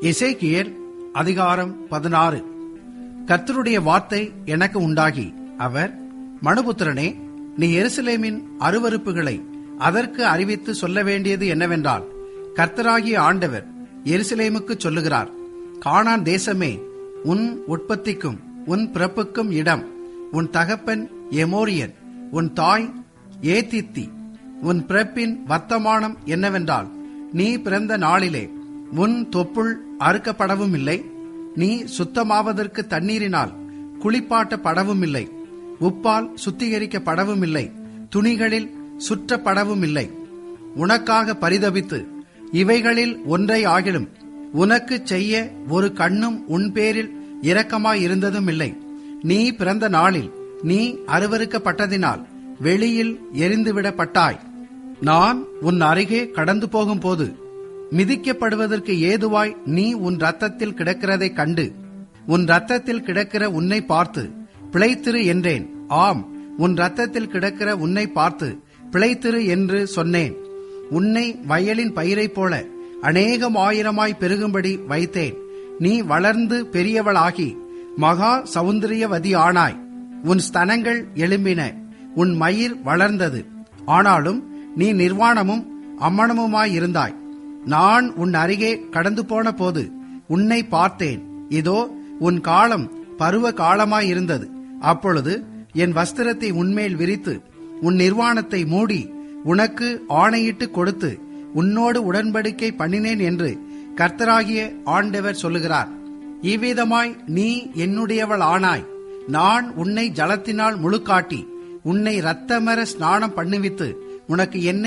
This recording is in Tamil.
எசேக்கியேல் அதிகாரம் பதினாறு கர்த்தருடைய வார்த்தை எனக்கு உண்டாகி அவர் மனுபுத்திரனே நீ எருசலேமின் அருவருப்புகளை அதற்கு அறிவித்து சொல்ல வேண்டியது என்னவென்றால் கர்த்தராகிய ஆண்டவர் எருசலேமுக்கு சொல்லுகிறார் கானான் தேசமே உன் உற்பத்திக்கும் உன் பிறப்புக்கும் இடம் உன் தகப்பன் எமோரியன் உன் தாய் ஏத்தித்தி உன் பிறப்பின் வர்த்தமானம் என்னவென்றால் நீ பிறந்த நாளிலே உன் தொப்புள் அறுக்கப்படவும் இல்லை நீ சுத்தமாவதற்கு தண்ணீரினால் குளிப்பாட்டப்படவும் இல்லை உப்பால் சுத்திகரிக்கப்படவும் இல்லை துணிகளில் சுற்றப்படவும் இல்லை உனக்காக பரிதபித்து இவைகளில் ஒன்றை ஆகிலும் உனக்கு செய்ய ஒரு கண்ணும் உன் பேரில் இரக்கமாயிருந்ததும் இல்லை நீ பிறந்த நாளில் நீ அருவருக்கப்பட்டதினால் வெளியில் எரிந்துவிடப்பட்டாய் நான் உன் அருகே கடந்து போகும்போது மிதிக்கப்படுவதற்கு ஏதுவாய் நீ உன் ரத்தத்தில் கிடக்கிறதைக் கண்டு உன் ரத்தத்தில் கிடக்கிற உன்னை பார்த்து பிழைத்திரு என்றேன் ஆம் உன் ரத்தத்தில் கிடக்கிற உன்னை பார்த்து பிழைத்திரு என்று சொன்னேன் உன்னை வயலின் பயிரைப் போல அநேகம் ஆயிரமாய் பெருகும்படி வைத்தேன் நீ வளர்ந்து பெரியவளாகி மகா சௌந்தரியவதி ஆனாய் உன் ஸ்தனங்கள் எழும்பின உன் மயிர் வளர்ந்தது ஆனாலும் நீ நிர்வாணமும் அம்மணமுமாயிருந்தாய் நான் உன் அருகே கடந்து போன போது உன்னை பார்த்தேன் இதோ உன் காலம் பருவ காலமாயிருந்தது அப்பொழுது என் வஸ்திரத்தை உன்மேல் விரித்து உன் நிர்வாணத்தை மூடி உனக்கு ஆணையிட்டு கொடுத்து உன்னோடு உடன்படிக்கை பண்ணினேன் என்று கர்த்தராகிய ஆண்டவர் சொல்லுகிறார் இவ்விதமாய் நீ என்னுடையவள் ஆனாய் நான் உன்னை ஜலத்தினால் முழுக்காட்டி உன்னை இரத்தமர ஸ்நானம் பண்ணுவித்து உனக்கு என்னை